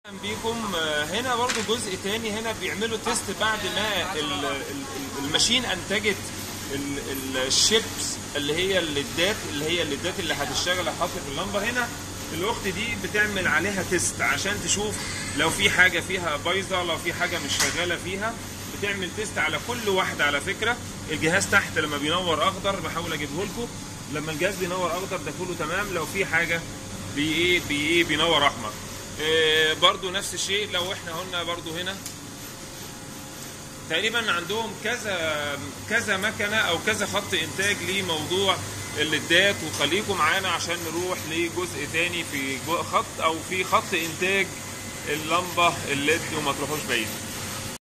اهلا بيكم آه، هنا برضو جزء تاني هنا بيعملوا تيست بعد ما ال- ال- ال- الماشين انتجت ال- ال- الشيبس اللي هي الليدات اللي هي الليدات اللي هتشتغل هتحط في اللمبه هنا الاخت دي بتعمل عليها تيست عشان تشوف لو في حاجه فيها بايظه لو في حاجه مش شغاله فيها بتعمل تيست على كل واحده على فكره الجهاز تحت لما بينور اخضر بحاول اجيبه لكم لما الجهاز بينور اخضر ده كله تمام لو في حاجه بي ايه بي ايه بينور احمر إيه برضو نفس الشيء لو احنا قلنا برضو هنا تقريبا عندهم كذا كذا مكنه او كذا خط انتاج لموضوع الليدات وخليكم معانا عشان نروح لجزء تاني في جو- خط او في خط انتاج اللمبه الليد وما تروحوش بعيد